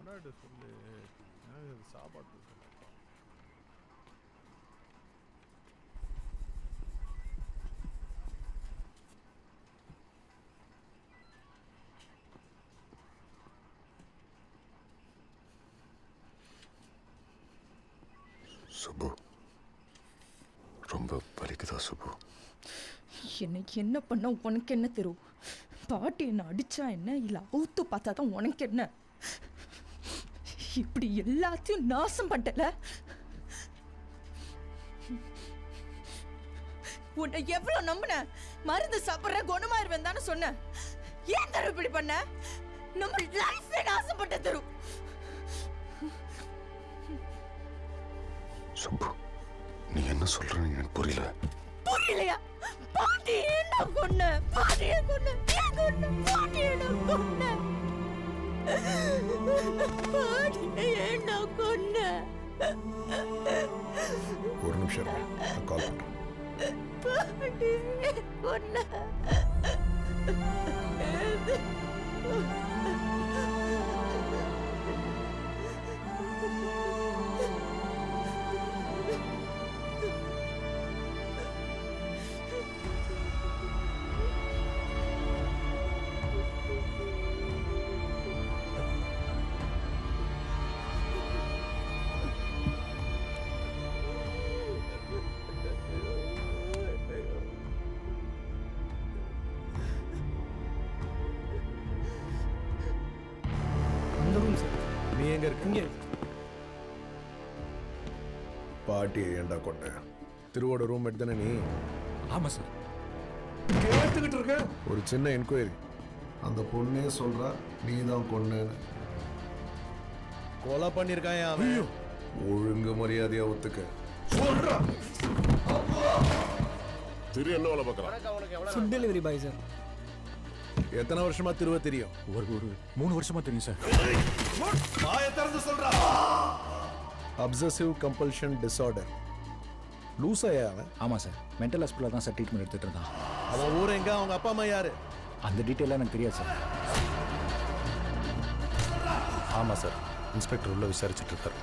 கொண்டாடு சொல்லு எனக்கு அது சாப்பாட்டு சொல்லு சுப்பு ரொம்ப வலிக்குதா சுப்பு எனக்கு என்ன பண்ண உனக்கு என்ன தெரியும் பாட்டி என்ன அடிச்சா என்ன இல்ல அவுத்து பார்த்தா தான் உனக்கு என்ன இப்படி எல்லாத்தையும் நாசம் பண்ணல உன்னை எவ்வளவு நம்பின மருந்து சாப்பிடுற குணமாயிருவேன் தானே சொன்னேன் ஏன் தரு இப்படி பண்ண நம்ம லைஃபே நாசப்பட்ட தரும் சுப்பு நீ என்ன சொல்றன்னு எனக்கு புரியல புரியலையா பாட்டி என்ன கொன்ன பாட்டியை கொன்ன ஏன் கொன்ன பாட்டியை நான் கொன்ன பாட்டியை ஏன் நான் கொன்ன ஒரு நிமிஷம் இரு. நான் கால் பண்றேன் பாட்டியை கொன்ன அந்த ரூம் சார் நீ எங்க இருக்க இங்கே பாட்டியை ஏன்டா கொண்ட திருவோட ரூம் எடுத்தானே நீ ஆமாம் சார் கேட்டுக்கிட்டு இருக்க ஒரு சின்ன என்கொயரி அந்த பொண்ணே சொல்றா நீ தான் கொன்னேன்னு கொலை பண்ணிருக்கான் அவன் ஒழுங்கு மரியாதையா ஒத்துக்க சொல்றா திரு என்ன வேலை பார்க்கறான் ஃபுட் டெலிவரி பாய் சார் எத்தனை வருஷமா திருவ தெரியும் ஒரு ஒரு மூணு வருஷமா தெரியும் சார் அப்சசிவ் கம்பல்ஷன் டிசார்டர் லூசாயா அவன் ஆமாம் சார் மென்டல் ஹாஸ்பிட்டலில் தான் சார் ட்ரீட்மெண்ட் எடுத்துகிட்டு இருந்தான் அவன் ஊர் எங்க அவங்க அப்பா அம்மா யாரு அந்த டீட்டெயிலாக எனக்கு தெரியாது சார் ஆமா சார் இன்ஸ்பெக்டர் உள்ள விசாரிச்சுட்டு இருக்காரு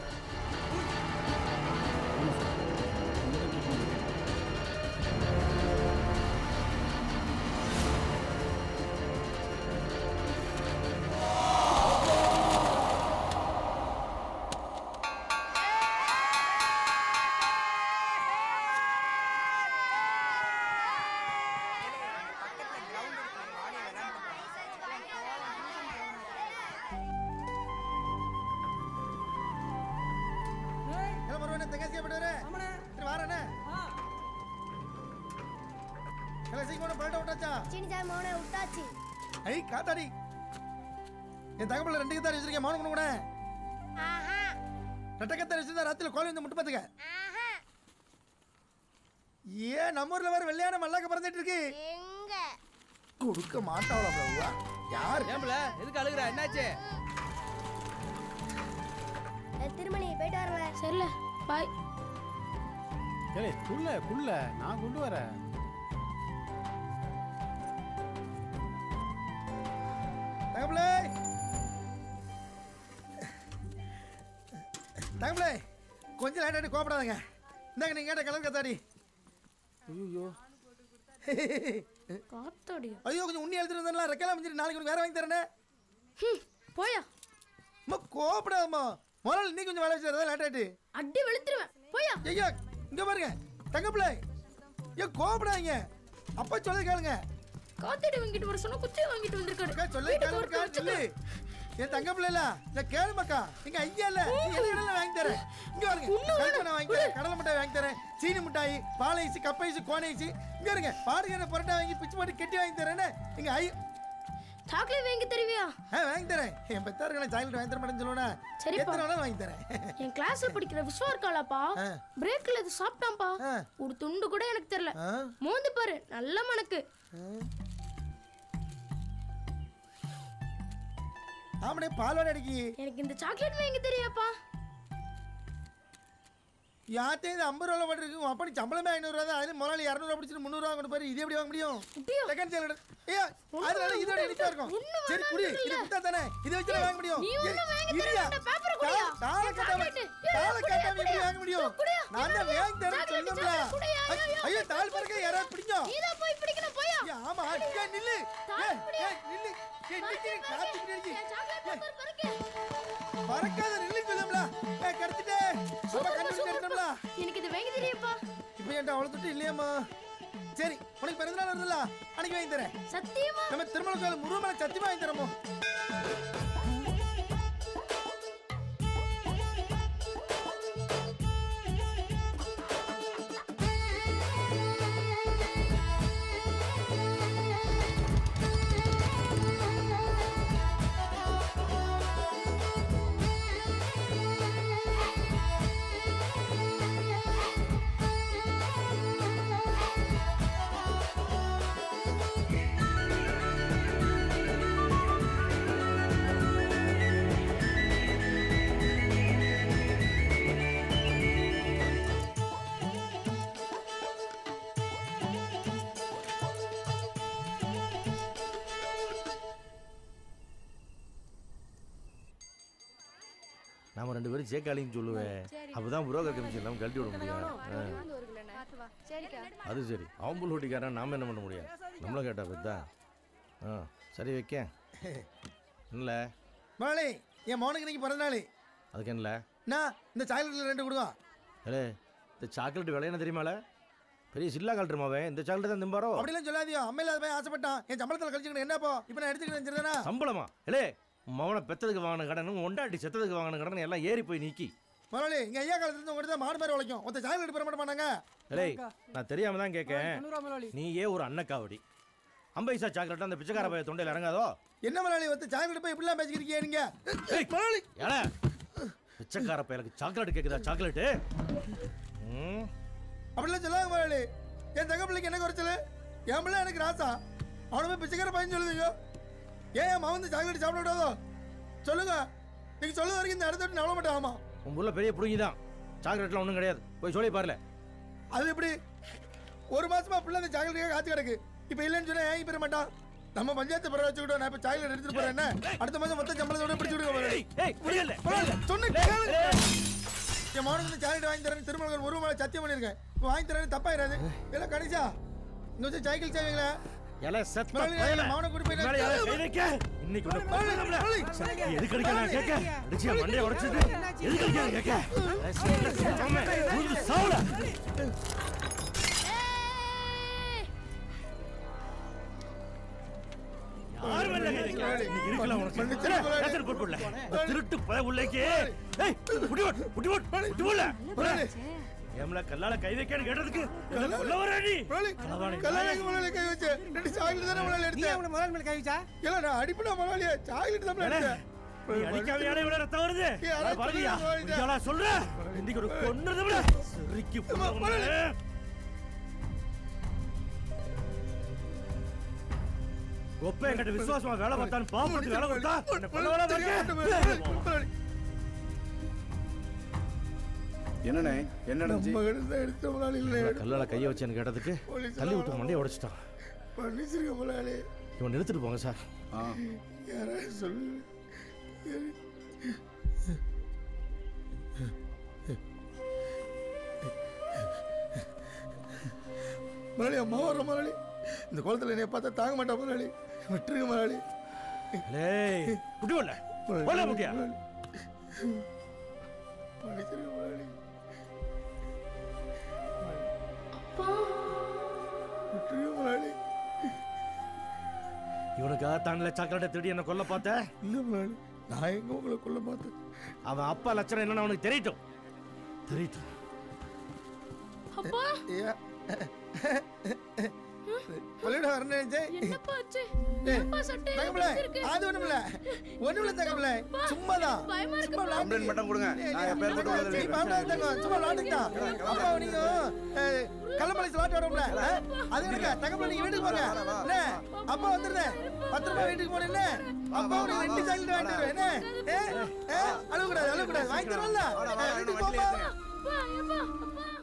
சீனிச்சாய் மௌன விட்டாச்சு ஐ காத்தாடி என் தகவல் ரெண்டு கத்தாரி வச்சிருக்கேன் மௌனம் பண்ண கூட ஆஹா ரெட்டை கத்தாரி வச்சிருந்தா ராத்திரி கோழி வந்து முட்டு பார்த்துக்க ஆஹா ஏன் நம்ம ஊர்ல வேற வெள்ளையான மல்லாக்க பறந்துட்டு இருக்கு எங்க கொடுக்க மாட்டாவளா பிரபுவா யார் ஏம்பல எதுக்கு அழுகுற என்னாச்சு ஏ, திருமணி போயிட்டு வரல சரில பாய் ஏலே குள்ள குள்ள நான் கொண்டு வரேன் தகவலே தகவலே கொஞ்சம் லேட் ஆகிட்டு கோபப்படாதங்க இந்தாங்க நீங்க கேட்ட கலர் கத்தாடி ஐயோ காத்தோடியா ஐயோ கொஞ்சம் உண்ணி எழுதிருந்தா ரெக்கலாம் அமைஞ்சிட்டு நாளைக்கு உனக்கு வேற வாங்கி தரேனே போயா அம்மா கோபப்படாதம்மா முதல்ல நீ கொஞ்சம் வேலை வச்சுருந்தா லேட் ஆகிட்டு அடி வெளுத்துருவேன் போயா ஐயா இங்க பாருங்க தங்கப்பிள்ளை ஏன் கோபப்படாதீங்க அப்பா சொல்ல கேளுங்க காத்தடி வாங்கிட்டு வர சொன்னா குச்சியை வாங்கிட்டு வந்திருக்காரு அக்கா சொல்ல வீட்டுக்கு கேளுங்க ஒருத்தர் சொல்லு என் தங்க பிள்ளைல இந்த கேளு மக்கா எங்க ஐயா இல்ல நீ எது வேணாலும் வாங்கி தரேன் இங்க பாருங்க கல்பனை நான் வாங்கி தரேன் கடலை மிட்டாய் வாங்கி தரேன் சீனி மிட்டாய் பால் ice cup ice cone ice இங்க இருங்க பாருங்க பரோட்டா வாங்கி பிச்சு போட்டு கெட்டி வாங்கி தரேன்னு எங்க ஐ சாக்லேட் வாங்கி தருவியா ஆ வாங்கி தரேன் என் பெத்தாருக்கு சாக்லேட் வாங்கி தர மாட்டேன்னு சொல்லுவேனா சரிப்பா. எத்தனை வேணாலும் வாங்கி தரேன் என் கிளாஸ்ல படிக்கிற விஸ்வா இருக்காளாப்பா ஆ. பிரேக்ல இது சாப்பிட்டான்ப்பா ஆ. ஒரு துண்டு கூட எனக்கு தெரியல ஆ. மோந்து பாரு நல்ல மணக்கு ஆமாடே பால்வாடி அடிக்கி எனக்கு இந்த சாக்லேட் வாங்கி தெரியாப்பா யாத்தே இது ஐம்பது ரூபா மட்டும் இருக்கு உன் அப்பா நீ சம்பளமே ஐநூறுரூவா தான் அதில் முதலாளி இரநூறுவா பிடிச்சிட்டு முந்நூறுவா கொண்டு போய் இது எப்படி வாங்க முடியும் செகண்ட் சேலட் ஏய் அதனால இதோட இனிப்பா இருக்கும் சரி குடி இது குத்தா தானே இதை வச்சு தான் வாங்க முடியும் நீ ஒண்ணும் ஏய், வாங்கி இல்லையா? தரேன், paper குடியா? தாள ஏய், கட்டாம chocolate. ஏய், தாள குடியா, கட்டாம எப்படி குடியா. வாங்க முடியும் குடியா. நான் தான் வாங்கி தரேன் chocolate, சொன்னோம்ல chocolate குடியா, ஐயோ, ஐயோ. ஐயோ தாள் பறக்க யாராவது பிடிக்கும் நீதான் போய் பிடிக்கணும் போயா ஏய், ஆமா ஏய், நில்லு தாள் ஏய், பிடி. ஏய், நில்லு ஏய், நிக்கு, காத்து பின்னாடி என் chocolate paper பறக்கு. பறக்காத நில்லு சொல்லும்ல ஏய் கடத்திட்டே அப்பா கண்டுபிடிச்சு எடுத்தோம்ல எனக்கு இது வாங்கி தெரியுப்பா இப்போ என்கிட்ட அவ்வளோ துட்டு இல்லையாம்மா சரி உனக்கு பிறந்த நாள் வருதுல்ல அன்னைக்கு வாங்கி தரேன் சத்தியமா நம்ம திருமண கோயில் முருகமலை சத்தியமா வாங்கி தரமோ நாம ரெண்டு பேரும் சேக்காளின்னு சொல்லுவேன் அப்பதான் புரோக்கர் கமிஷன் இல்லாமல் கழட்டி விட முடியும் ஆ. அது சரி அவன் புல் ஓட்டிக்காரன் நாம என்ன பண்ண முடியும் நம்மளும் கேட்டா பெத்தா ஆ சரி வைக்க இல்லை முதலாளி என் மௌனுக்கு இன்னைக்கு பிறந்த நாள் அதுக்கு என்ன நான் இந்த சாக்லேட்ல ரெண்டு கொடுங்க ஏலே இந்த சாக்லேட் விலை என்ன தெரியுமால பெரிய சில்லா கழட்டுமாவே இந்த சாக்லேட் தான் திம்பாரோ அப்படிலாம் சொல்லாதியோ அம்மா இல்லாத போய் ஆசைப்பட்டான் என் சம்பளத்தில் கழிச்சுக்கணும் என்னப்போ இப்போ நான் எடுத்துக்கிட்டேன் சரிதானா சம்பளமா ஏலே மவனை பெத்ததுக்கு வாங்கின கடனும் ஒண்டாட்டி செத்ததுக்கு வாங்கின கடன் எல்லாம் ஏறி போய் நீக்கி முதலாளி எங்க ஐயா காலத்துல இருந்து உங்கள்கிட்ட தான் மாடு மாதிரி உழைக்கும் ஒருத்த சாக்லேட் பெற மாட்ட மாட்டாங்க ஏலே நான் தெரியாம தான் கேட்கேன் தொண்ணூறுவா முதலாளி நீ ஏன் ஒரு அன்னக்காவடி ஐம்பைசா சாக்லேட் அந்த பிச்சைக்கார பைய தொண்டையில் இறங்காதோ என்ன முதலாளி ஒருத்த சாக்லேட் போய் இப்படிலாம் பேசிக்கிறீங்க நீங்க முதலாளி ஏல பிச்சைக்கார பையலுக்கு சாக்லேட் கேக்குதா சாக்லேட்டு ம் அப்படிலாம் சொல்லாத முதலாளி என் தங்க பிள்ளைக்கு என்ன குறைச்சல என் பிள்ளை எனக்கு ராசா அவனை போய் பிச்சைக்கார பையன் சொல்லுவீங்க ஏன் என் மகன் சாக்லேட் சாப்பிட விடாதோ சொல்லுங்க நீங்க சொல்ல வரைக்கும் இந்த இடத்த விட்டு நவள மாட்டாமா உன் புள்ள பெரிய புடுங்கி தான் சாக்லேட்லாம் ஒன்றும் கிடையாது போய் சொல்லி பாருல அது எப்படி ஒரு மாசமா பிள்ளை அந்த சாக்லேட்டுக்காக காத்து கிடக்கு இப்போ இல்லைன்னு சொன்னா ஏன் பெற மாட்டான் நம்ம பஞ்சாயத்து பிற வச்சுக்கிட்டோம் நான் இப்போ சாக்லேட் எடுத்துட்டு போறேன் என்ன அடுத்த மாசம் மொத்த சம்பளத்தோட பிடிச்சு விடுங்க முதலாளி. ஏய் புரியல பரவாயில்ல, சொன்ன கேளு. என் மகனுக்கு இந்த சாக்லேட் வாங்கி தரேன் திருமணம் ஒரு மேலே சத்தியம் பண்ணியிருக்கேன் இப்போ வாங்கி தரேன் தப்பாயிராது இல்லை கடைசா இங்க வச்சு சைக்கிள் சேவைங்களா ஏல செத்த முதலாளி, பயல மவனை கூட்டி போய் மேல யாரை கை வைக்க இன்னைக்கு உன்னை கொல்லுறோம்ல. எதுக்கு அடிக்க நான் கேட்க அடிச்சியா மண்டைய உடைச்சிட்டு எதுக்கு அடிக்க நான் கேட்க ஏய், சீக்கிரம் சொல்லாம, உழுது சாவுல. யார் மேல கை வைக்க? இன்னைக்கு இருக்குல்ல உனக்கு. மன்னிச்சிரு, ஏய், முதலாளி. ஏத்தல் போட்டு போடல. இந்த திருட்டு பய உள்ளேக்கு ஏய் புடி போட் புடி போட் புடி போடல முதலாளி. ஏம்ல கல்லால கை வைக்கன்னு கேட்டதுக்கு என்ன சொல்ல வர நீ முதலாளி, களவாணி கல்யாணம் முதலாளி கை வச்சு ரெண்டு சாக்லேட் தானே முதலாளி நீ எடுத்தேன் அவனை முதல் மேல கை வச்சா இல்லை நான் அடிப்படா முதலாளியா சாக்லேட் தான் ஏலே, எடுத்தேன் நீ அடிக்காம யாரே இவ்வளவு ரத்தம் வருது ஏய், அதான் நான் பாருங்கயா சொல்லுங்க, முதலாளி. இயாளா சொல்ற இன்னைக்கு ஒரு கொன்னதை விட சரிக்கு முதலாளி. ஒப்ப என்கிட்ட விசுவாசமா வேலை பார்த்தான்னு பாப்பட்டு வேலை பார்த்தா என்ன கொல்ல வேலை பார்க்க என்னண்ணே என்ன நடந்துச்சு நம்ம எடுத்த எடுத்த முதலாளி இல்லை கல்லால கைய வச்சேன்னு கேட்டதுக்கு தள்ளி விட்டு மண்டையை உடைச்சிட்டான் மன்னிச்சிருக்க முதலாளி இவன் நிறுத்திட்டு போங்க சார் ஆ யாராவது சொல்லு முதலாளி அம்மா வர முதலாளி இந்த குளத்துல என்னைய பார்த்தா தாங்க மாட்டா முதலாளி விட்டுருங்க முதலாளி ஏய் புடி வரல போல முட்டியா மன்னிச்சிருங்க முதலாளி விட்டுருங்க முதலாளி இவனுக்காக தாண்டில சாக்லேட்டை திருடி என்ன கொல்ல பார்த்த இல்லை முதலாளி நான் எங்க உங்களை கொல்ல பார்த்தேன் அவன் அப்பா லட்சணம் என்னன்னு அவனுக்கு தெரியட்டும் தெரியட்டும் அப்பா ஐயா பள்ளியோட வரணும் நினைச்சேன் என்னப்பா ஆச்சு ஏய், அப்பா சட்டை தங்கப்பிள்ளை, இருக்கு அது ஒண்ணுமில்ல ஒண்ணுமில்ல தங்கப்பிள்ளை சும்மாதான் பயமா இருக்கு சும்மா விளையாட்டு. கம்ப்ளைண்ட் மட்டும் கொடுங்க நான் என் பேர் போட்டு நீ வந்து பயப்படாத தங்கம், சும்மா விளையாட்டுதான். அப்பா நீங்க அஹ், கள்ளப்பள்ளி விளையாட்டு வரோம்ல அஹ், அது இருக்க தங்கப்பிள்ளை நீங்க வீட்டுக்கு போங்க என்ன அப்பா வந்துருந்தேன் பத்திரமா வீட்டுக்கு போன என்ன அப்பா உனக்கு ரெண்டு சாக்லேட் வாங்கிட்டு வருவேன் என்ன ஏ, ஏ, அழுகக்கூடாது அழுகக்கூடாது வாங்கி தரல வீட்டுக்கு போப்பா அப்பா அப்பா அப்பா